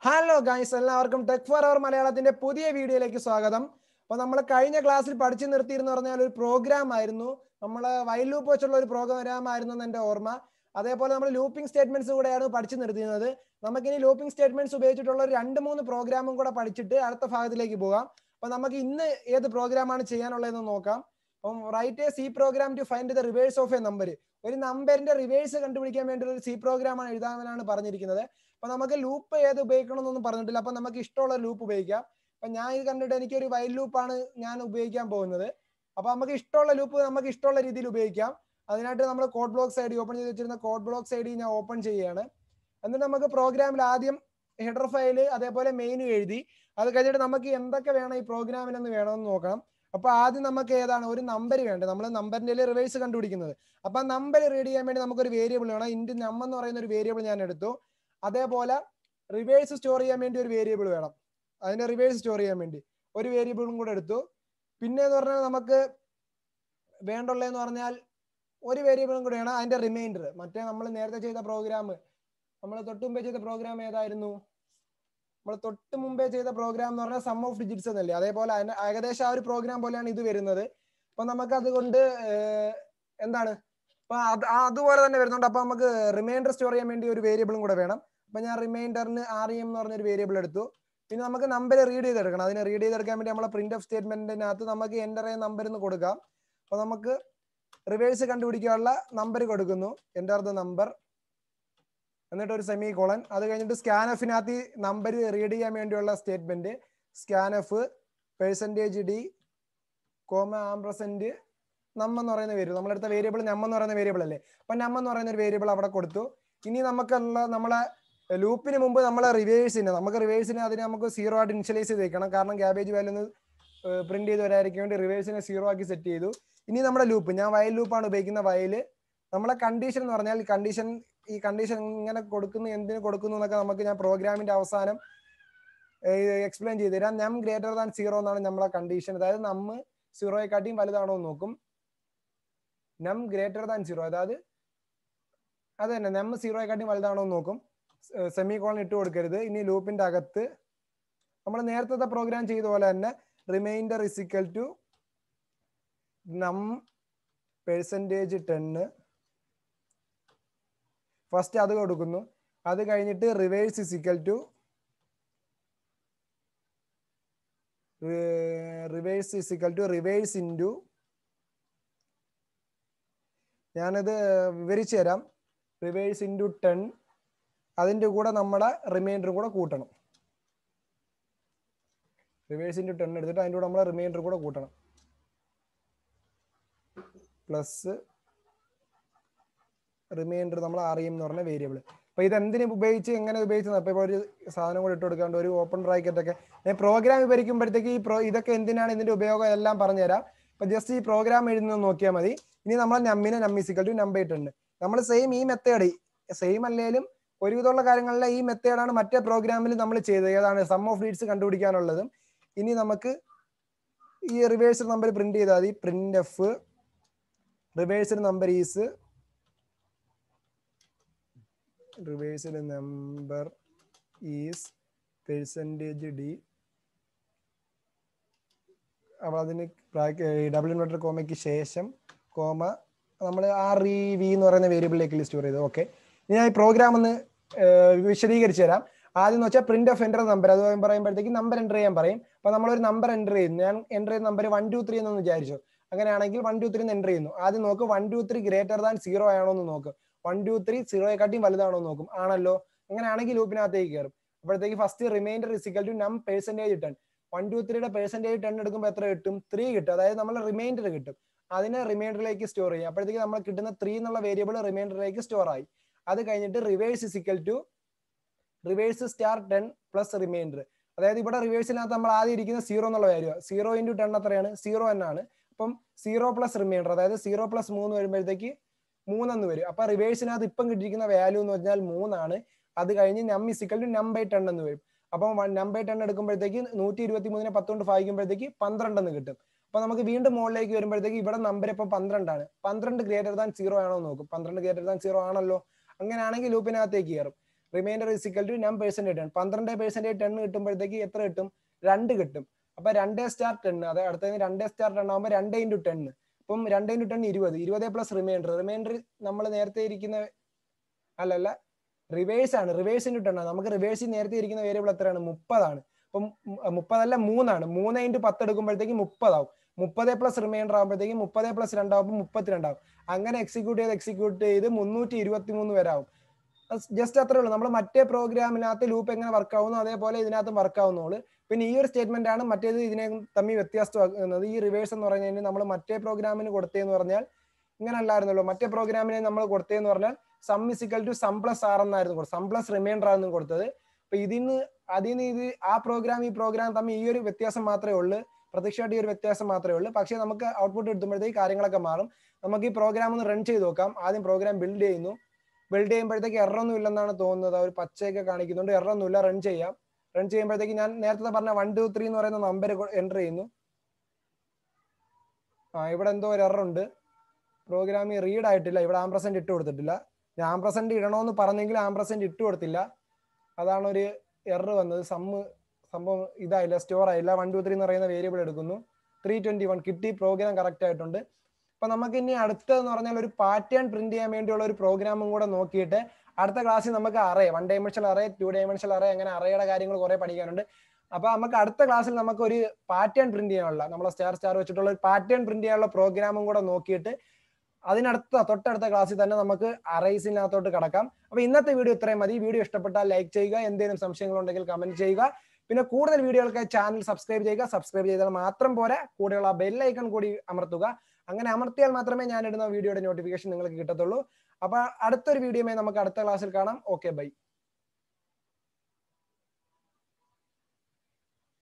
hello guys എല്ലാവർക്കും tech for our മലയാളത്തിന്റെ പുതിയ വീഡിയോയിലേക്ക് സ്വാഗതം അപ്പൊ നമ്മൾ കഴിഞ്ഞ ക്ലാസ്സിൽ പഠിച്ചു നിർത്തിയിരുന്ന പറഞ്ഞാൽ ഒരു പ്രോഗ്രാം ആയിരുന്നു നമ്മൾ വൈൽ ലൂപ്പ് വെച്ചുള്ള ഒരു പ്രോഗ്രാം ആയിരുന്നു എന്ന് എന്റെ ഓർമ്മ അതേപോലെ നമ്മൾ ലൂപ്പിംഗ് സ്റ്റേറ്റ്മെന്റ്സ് കൂടെയാണ് പഠിച്ചു നിർത്തിയിരുന്നത് നമുക്കിനി ലൂപ്പിംഗ് സ്റ്റേറ്റ്മെന്റ്സ് ഉപയോഗിച്ചിട്ടുള്ള ഒരു രണ്ട് മൂന്ന് പ്രോഗ്രാമും കൂടെ പഠിച്ചിട്ട് അടുത്ത ഭാഗത്തിലേക്ക് പോകാം അപ്പൊ നമുക്ക് ഇന്ന് ഏത് പ്രോഗ്രാമാണ് ചെയ്യാനുള്ളതെന്ന് നോക്കാം അപ്പം write a C program to find the reverse of a number ഒരു നമ്പറിന്റെ റിവേഴ്സ് കണ്ടുപിടിക്കാൻ വേണ്ടി ഒരു സി പ്രോഗ്രാമാണ് എഴുതാമെന്നാണ് പറഞ്ഞിരിക്കുന്നത് അപ്പൊ നമുക്ക് ലൂപ്പ് ഏത് ഉപയോഗിക്കണം എന്നൊന്നും പറഞ്ഞിട്ടില്ല അപ്പൊ നമുക്ക് ഇഷ്ടമുള്ള ലൂപ്പ് ഉപയോഗിക്കാം അപ്പൊ ഞാൻ ഇത് കണ്ടിട്ട് എനിക്ക് ഒരു വൈൽ ലൂപ്പാണ് ഞാൻ ഉപയോഗിക്കാൻ പോകുന്നത് അപ്പൊ നമുക്ക് ഇഷ്ടമുള്ള ലൂപ്പ് നമുക്ക് ഇഷ്ടമുള്ള രീതിയിൽ ഉപയോഗിക്കാം അതിനായിട്ട് നമ്മൾ code blocks I D open ചെയ്ത് വെച്ചിരുന്ന കോഡ് ബ്ലോക്സ് ഐ ഡി ഞാൻ ഓപ്പൺ ചെയ്യുകയാണ് എന്നിട്ട് നമുക്ക് പ്രോഗ്രാമിൽ ആദ്യം ഹെഡർ ഫയല് അതേപോലെ മെയിനും എഴുതി അത് കഴിഞ്ഞിട്ട് നമുക്ക് എന്തൊക്കെ വേണം ഈ പ്രോഗ്രാമിനെന്ന് വേണമെന്ന് നോക്കണം അപ്പൊ ആദ്യം നമുക്ക് ഏതാണ് ഒരു നമ്പർ വേണ്ടത് നമ്മൾ നമ്പറിന്റെ റിവേഴ്സ് കണ്ടുപിടിക്കുന്നത് അപ്പൊ ആ നമ്പർ റീഡ് ചെയ്യാൻ വേണ്ടി നമുക്ക് ഒരു വേരിയബിൾ വേണം ഇൻറ്റ് നം എന്ന് പറയുന്ന ഒരു വേരിയബിൾ ഞാൻ എടുത്തു അതേപോലെ റിവേഴ്സ് സ്റ്റോർ ചെയ്യാൻ വേണ്ടി ഒരു വേരിയബിൾ വേണം അതിന്റെ റിവേഴ്സ് സ്റ്റോർ ചെയ്യാൻ വേണ്ടി ഒരു വേരിയബിളും കൂടെ എടുത്തു പിന്നെ എന്ന് പറഞ്ഞാൽ നമുക്ക് വേണ്ടുള്ളതെന്ന് പറഞ്ഞാൽ ഒരു വേരിയബിളും കൂടെ വേണം അതിന്റെ റിമൈൻഡർ മറ്റേ നമ്മൾ നേരത്തെ ചെയ്ത പ്രോഗ്രാം നമ്മൾ തൊട്ട് മുമ്പേ ചെയ്ത പ്രോഗ്രാം ഏതായിരുന്നു നമ്മൾ തൊട്ട് മുമ്പേ ചെയ്ത പ്രോഗ്രാം എന്ന് പറഞ്ഞാൽ സം ഓഫ് ഡിജിറ്റ്സ് എന്നല്ലേ അതേപോലെ അതിന് ഏകദേശം ആ ഒരു പ്രോഗ്രാം പോലെയാണ് ഇത് വരുന്നത് അപ്പൊ നമുക്ക് അതുകൊണ്ട് എന്താണ് അപ്പൊ അത് അതുപോലെ തന്നെ വരുന്നുണ്ട് അപ്പൊ നമുക്ക് റിമൈൻഡർ സ്റ്റോർ ചെയ്യാൻ വേണ്ടി ഒരു വേരിയബിളും കൂടെ വേണം അപ്പൊ ഞാൻ റിമൈൻഡറിന് ആർ എം എന്ന് പറഞ്ഞ ഒരു വേരിയബിൾ എടുത്തു പിന്നെ നമുക്ക് നമ്പർ റീഡ് ചെയ്തെടുക്കണം അതിനെ റീഡ് ചെയ്തെടുക്കാൻ വേണ്ടി നമ്മളെ പ്രിന്റ് ഓഫ് സ്റ്റേറ്റ്മെന്റിനകത്ത് നമുക്ക് എൻ്റർ ചെയ്യുന്ന നമ്പർ എന്ന് കൊടുക്കാം അപ്പൊ നമുക്ക് റിവേഴ്സ് കണ്ടുപിടിക്കാനുള്ള നമ്പർ കൊടുക്കുന്നു എൻ്റർ ദ നമ്പർ എന്നിട്ട് ഒരു സെമി കോളൻ അത് കഴിഞ്ഞിട്ട് സ്കാൻ എഫിനകത്ത് നമ്പർ റീഡ് ചെയ്യാൻ വേണ്ടിയുള്ള statement scan f percentage D comma ampersand num എന്ന് പറയുന്ന വേരിയബിൾ നമ്മളെടുത്ത വേരിയബിൾ നമ്മ എന്ന് പറയുന്ന വേരിയബിൾ അല്ലേ അപ്പൊ നമ്മ എന്ന് പറയുന്ന ഒരു വേരിയബിൾ അവിടെ കൊടുത്തു ഇനി നമുക്കുള്ള നമ്മളെ ലൂപ്പിന് മുമ്പ് നമ്മളെ റിവേഴ്സിന് നമുക്ക് റിവേഴ്സിന് അതിന് നമുക്ക് സീറോ ആയിട്ട് ഇനിഷ്യലൈസ് ചെയ്ത് വെക്കണം കാരണം ക്യാബേജ് വാല്യൂ ഒന്ന് പ്രിന്റ് ചെയ്ത് വരാതിരിക്കാൻ വേണ്ടി റിവേഴ്സിനെ സീറോ ആക്കി സെറ്റ് ചെയ്തു ഇനി നമ്മുടെ ലൂപ്പ് ഞാൻ വയൽ ലൂപ്പാണ് ഉപയോഗിക്കുന്ന വയല് നമ്മളെ കണ്ടീഷൻ എന്ന് പറഞ്ഞാൽ കണ്ടീഷൻ ഈ കണ്ടീഷൻ ഇങ്ങനെ കൊടുക്കുന്നു എന്തിനു കൊടുക്കുന്നു എന്നൊക്കെ നമുക്ക് ഞാൻ പ്രോഗ്രാമിന്റെ അവസാനം എക്സ്പ്ലെയിൻ ചെയ്ത് തരാം നം ഗ്രേറ്റർ ദാൻ സീറോ എന്നാണ് നമ്മളെ കണ്ടീഷൻ അതായത് നമ്മ് സീറോയെക്കാട്ടിയും വലുതാണോ എന്ന് നോക്കും നം ഗ്രേറ്റർ ദാൻ സീറോ അതായത് അത് തന്നെ നം സീറോയെക്കാട്ടിയും വലുതാണോ എന്ന് നോക്കും സെമി കോളൻ ഇട്ട് കൊടുക്കരുത് ഇനി ലൂപ്പിന്റെ അകത്ത് നമ്മൾ നേരത്തെ പ്രോഗ്രാം ചെയ്ത പോലെ തന്നെ reminder equal to num percentage ടെന്ന് ഫസ്റ്റ് അത് കൊടുക്കുന്നു അത് കഴിഞ്ഞിട്ട് reverse equal to reverse equal to reverse into ഞാനത് വിവരിച്ചു തരാം റിവേഴ്സ് ഇൻറ്റു ടെൻ അതിൻ്റെ കൂടെ നമ്മുടെ റിമൈൻഡർ കൂടെ കൂട്ടണം റിവേഴ്സ് ഇൻറ്റു ടെൻ എടുത്തിട്ട് അതിൻ്റെ കൂടെ നമ്മളെ റിമൈൻഡർ കൂടെ കൂട്ടണം പ്ലസ് റിമൈൻഡർ നമ്മൾ അറിയും എന്ന് പറഞ്ഞ വേരിയബിൾ അപ്പൊ ഇത് എന്തിനു ഉപയോഗിച്ച് എങ്ങനെ ഉപയോഗിച്ച് അപ്പൊ ഒരു സാധനം കൂടെ ഇട്ട് കൊടുക്കാണ്ട് ഒരു ഓപ്പൺ ബ്രാക്കറ്റ് ഒക്കെ ഞാൻ പ്രോഗ്രാം വിവരിക്കുമ്പോഴത്തേക്ക് ഈ പ്രോ ഇതൊക്കെ എന്തിനാണ് ഇതിന്റെ ഉപയോഗം എല്ലാം പറഞ്ഞുതരാം അപ്പൊ ജസ്റ്റ് ഈ പ്രോഗ്രാം എഴുതുന്നത് നോക്കിയാൽ മതി ഇനി നമ്മൾ നമ്മിനെ നമ്മിസിക്കൽ ടു നമ്പർ ഇട്ടുണ്ട് നമ്മൾ സെയിം ഈ മെത്തേഡ് സെയിം അല്ലെങ്കിലും ഒരുവിധമുള്ള കാര്യങ്ങളിലെ ഈ മെത്തേഡാണ് മറ്റേ പ്രോഗ്രാമിൽ നമ്മൾ ചെയ്തത് ഏതാണ് സം ഓഫ് ഡീഡ്സ് കണ്ടുപിടിക്കാനുള്ളതും ഇനി നമുക്ക് ഈ റിവേഴ്സൽ നമ്പർ പ്രിന്റ് ചെയ്താൽ മതി print f reversal number is reversal number is percentage D അപ്പോൾ അതിന് ഡബിൾ ഇൻവെർട്ടർ കോമയ്ക്ക് ശേഷം കോമ നമ്മൾ ആർ ഇ വി എന്ന് പറയുന്ന വേരിയബിളിലേക്ക് സ്റ്റോർ ചെയ്തു ഓക്കെ ഇനി ഞാൻ ഈ പ്രോഗ്രാം ഒന്ന് വിശദീകരിച്ചു തരാം ആദ്യം എന്ന് വെച്ചാൽ പ്രിന്റ് ഓഫ് എൻ്റർ നമ്പർ അത് പറയുമ്പോഴത്തേക്ക് നമ്പർ എൻ്റർ ചെയ്യാൻ പറയും അപ്പൊ നമ്മളൊരു നമ്പർ എൻ്റർ ചെയ്യുന്നു ഞാൻ എൻ്റർ ചെയ്യുന്ന നമ്പർ വൺ ടു ത്രീ എന്ന് വിചാരിച്ചു അങ്ങനെയാണെങ്കിൽ വൺ ടു ത്രീ എൻ്റർ ചെയ്യുന്നു ആദ്യം നോക്ക് one two three greater than zero ആണോ എന്ന് നോക്ക് വൺ ടു ത്രീ സീറോയെക്കാട്ടിയും വലുതാണോ എന്ന് നോക്കും ആണല്ലോ അങ്ങനെയാണെങ്കിൽ ലൂപ്പിനകത്തേക്ക് കയറും അപ്പോഴത്തേക്ക് first reminder equal to num percentage ten one two ത്രീയുടെ പെർസെൻറ്റേജ് ടെൻ എടുക്കുമ്പോൾ എത്ര കിട്ടും ത്രീ കിട്ടും അതായത് നമ്മൾ റിമൈൻഡർ കിട്ടും അതിനെ റിമൈൻഡറിലേക്ക് സ്റ്റോർ ചെയ്യും അപ്പോഴത്തേക്ക് നമ്മൾ കിട്ടുന്ന ത്രീ എന്നുള്ള വേരിയബിൾ റിമൈൻഡറിലേക്ക് സ്റ്റോർ ആയി അത് കഴിഞ്ഞിട്ട് reverse equal to reverse star ten plus reminder അതായത് ഇവിടെ റിവേഴ്സിനകത്ത് നമ്മൾ ആദ്യം ഇരിക്കുന്ന സീറോ എന്നുള്ള വാല്യൂ സീറോ ഇൻറ്റു ടെൻ എത്രയാണ് സീറോ എന്നാണ് അപ്പം സീറോ പ്ലസ് റിമൈൻഡർ അതായത് സീറോ പ്ലസ് മൂന്ന് വരുമ്പോഴത്തേക്ക് മൂന്നെന്ന് വരും അപ്പൊ റിവേഴ്സിനകത്ത് ഇപ്പം കിട്ടിയിരിക്കുന്ന വാല്യൂ എന്ന് പറഞ്ഞാൽ മൂന്നാണ് അത് കഴിഞ്ഞ് num equal to num by ten എന്ന് വരും അപ്പം നം ബൈ ടെൻ എടുക്കുമ്പോഴത്തേക്ക് നൂറ്റി ഇരുപത്തി മൂന്നിനെ പത്തുകൊണ്ട് ഭാഗിക്കുമ്പോഴത്തേക്ക് പന്ത്രണ്ടെന്ന് കിട്ടും അപ്പൊ നമുക്ക് വീണ്ടും മുകളിലേക്ക് വരുമ്പോഴത്തേക്ക് ഇവിടെ നമ്പർ ഇപ്പൊ പന്ത്രണ്ടാണ് പന്ത്രണ്ട് ഗ്രേറ്റർ ദാൻ സീറോ ആണോ നോക്കും പന്ത്രണ്ട് ഗ്രേറ്റർ ദാൻ സീറോ ആണല്ലോ അങ്ങനെയാണെങ്കിൽ ലൂപ്പിനകത്തേക്ക് കയറും reminder is equal to num percentage ten പന്ത്രണ്ട് പെർസെന്റേജ് ടെൻ കിട്ടുമ്പോഴത്തേക്ക് എത്ര കിട്ടും രണ്ട് കിട്ടും അപ്പൊ രണ്ടേ സ്റ്റാർ ടെൻ അത് അടുത്തതിന് രണ്ടേ സ്റ്റാർ ടെൻ ആകുമ്പോൾ രണ്ട് ഇൻറ്റു ടെൻ അപ്പം രണ്ട് ഇൻറ്റു ടെൻ ഇരുപത് ഇരുപത് പ്ലസ് റിമൈൻഡർ റിമൈൻഡർ നമ്മൾ നേരത്തെ ഇരിക്കുന്ന അല്ലല്ല റിവേഴ്സ് ആണ് റിവേഴ്സ് ഇൻറ്റു ടെൻ ആണ് നമുക്ക് റിവേഴ്സിൽ നേരത്തെ ഇരിക്കുന്ന വേരിയബിൾ എത്രയാണ് മുപ്പതാണ് അപ്പം മുപ്പതല്ല മൂന്നാണ് മൂന്ന് ഇൻറ്റു പത്ത് എടുക്കുമ്പോഴത്തേക്ക് മുപ്പതാവും മുപ്പത് പ്ലസ് റിമൈൻഡർ ആകുമ്പോഴത്തേക്ക് മുപ്പത് പ്ലസ് രണ്ടാവുമ്പോൾ മുപ്പത്തിരണ്ടാവും അങ്ങനെ എക്സിക്യൂട്ട് ചെയ്ത് എക്സിക്യൂട്ട് ചെയ്ത് മുന്നൂറ്റി ഇരുപത്തി മൂന്ന് വരെ ആവും ജസ്റ്റ് അത്രേ ഉള്ളൂ നമ്മൾ മറ്റേ പ്രോഗ്രാമിനകത്ത് ലൂപ്പ് എങ്ങനെ വർക്ക് ആവുന്നു അതേപോലെ ഇതിനകത്തും വർക്ക് ആവുന്നുള്ളൂ പിന്നെ ഈ ഒരു സ്റ്റേറ്റ്മെന്റ് ആണ് മറ്റേത് ഇതിനെ തമ്മിൽ വ്യത്യാസമാക്കുന്നത് ഈ റിവേഴ്സ് എന്ന് പറഞ്ഞു കഴിഞ്ഞാൽ നമ്മൾ മറ്റേ പ്രോഗ്രാമിന് കൊടുത്തതെന്ന് പറഞ്ഞാൽ ഇങ്ങനെ അല്ലായിരുന്നല്ലോ മറ്റേ പ്രോഗ്രാമിനെ നമ്മൾ കൊടുത്തതെന്ന് പറഞ്ഞാൽ sum equal to sum plus R എന്നായിരുന്നു കൊടുത്തത് സം പ്ലസ് റിമൈൻഡർ ആയിരുന്നു കൊടുത്തത് അപ്പൊ ഇതിന് അതിന് ഇത് ആ പ്രോഗ്രാം ഈ പ്രോഗ്രാം തമ്മിൽ ഈ ഒരു വ്യത്യാസം മാത്രമേ ഉള്ളൂ പ്രത്യക്ഷമായിട്ട് ഈ ഒരു വ്യത്യാസം മാത്രമേ ഉള്ളൂ പക്ഷേ നമുക്ക് ഔട്ട്പുട്ട് എടുക്കുമ്പോഴത്തേക്ക് കാര്യങ്ങളൊക്കെ മാറും നമുക്ക് ഈ പ്രോഗ്രാം ഒന്ന് റൺ ചെയ്ത് നോക്കാം ആദ്യം പ്രോഗ്രാം ബിൽഡ് ചെയ്യുന്നു ബിൽഡ് ചെയ്യുമ്പോഴത്തേക്ക് എററൊന്നും ഇല്ലെന്നാണ് തോന്നുന്നത് ഒരു പച്ചയൊക്കെ കാണിക്കുന്നുണ്ട് എററൊന്നും ഇല്ല റൺ ചെയ്യാം റൺ ചെയ്യുമ്പോഴത്തേക്ക് ഞാൻ നേരത്തെ പറഞ്ഞ വൺ ടു ത്രീ എന്ന് പറയുന്ന നമ്പർ എൻ്റർ ചെയ്യുന്നു ആ ഇവിടെ എന്തോ ഒരു എറർ ഉണ്ട് പ്രോഗ്രാമിൽ റീഡ് ആയിട്ടില്ല ഇവിടെ ആംപ്രസെന്റ് ഇട്ട് കൊടുത്തിട്ടില്ല ഞാൻ ആംപ്രസെന്റ് ഇടണമെന്ന് പറഞ്ഞെങ്കിൽ ആംപ്രസെന്റ് ഇട്ട് കൊടുത്തില്ല അതാണ് ഒരു എറർ വന്നത് സമ്മ് സംഭവം ഇതായില്ല സ്റ്റോർ ആയില്ല വൺ ടു ത്രീ എന്ന് പറയുന്ന വേരിയബിൾ എടുക്കുന്നു ത്രീ ട്വന്റി വൺ കിട്ടി പ്രോഗ്രാം കറക്റ്റ് ആയിട്ടുണ്ട് അപ്പൊ നമുക്ക് ഇനി അടുത്തതെന്ന് പറഞ്ഞാൽ ഒരു പാറ്റേൺ പ്രിന്റ് ചെയ്യാൻ വേണ്ടിയുള്ള ഒരു പ്രോഗ്രാമും കൂടെ നോക്കിയിട്ട് അടുത്ത ക്ലാസ്സിൽ നമുക്ക് array one dimensional array two dimensional array അങ്ങനെ അറേയുടെ കാര്യങ്ങൾ കുറെ പഠിക്കാനുണ്ട് അപ്പൊ നമുക്ക് അടുത്ത ക്ലാസ്സിൽ നമുക്ക് ഒരു പാറ്റേൺ പ്രിന്റ് ചെയ്യാനുള്ള നമ്മളെ സ്റ്റാർ സ്റ്റാർ വെച്ചിട്ടുള്ള ഒരു പാറ്റേൺ പ്രിന്റ് ചെയ്യാനുള്ള പ്രോഗ്രാമും കൂടെ നോക്കിയിട്ട് അതിനടുത്ത തൊട്ടടുത്ത ക്ലാസ്സിൽ തന്നെ നമുക്ക് അറേസിനകത്തോട്ട് കടക്കാം അപ്പൊ ഇന്നത്തെ വീഡിയോ ഇത്രയും മതി വീഡിയോ ഇഷ്ടപ്പെട്ടാൽ ലൈക്ക് ചെയ്യുക എന്തെങ്കിലും സംശയങ്ങളുണ്ടെങ്കിൽ കമന്റ് ചെയ്യുക പിന്നെ കൂടുതൽ വീഡിയോകൾക്കായി ചാനൽ സബ്സ്ക്രൈബ് ചെയ്യുക സബ്സ്ക്രൈബ് ചെയ്താൽ മാത്രം പോരാ കൂടെയുള്ള ബെൽ ഐക്കൺ കൂടി അമർത്തുക അങ്ങനെ അമർത്തിയാൽ മാത്രമേ ഞാൻ ഇടുന്ന വീഡിയോയുടെ നോട്ടിഫിക്കേഷൻ നിങ്ങൾക്ക് കിട്ടത്തുള്ളൂ അപ്പൊ അടുത്തൊരു വീഡിയോയുമായി നമുക്ക് അടുത്ത ക്ലാസ്സിൽ കാണാം ഓക്കെ ബൈ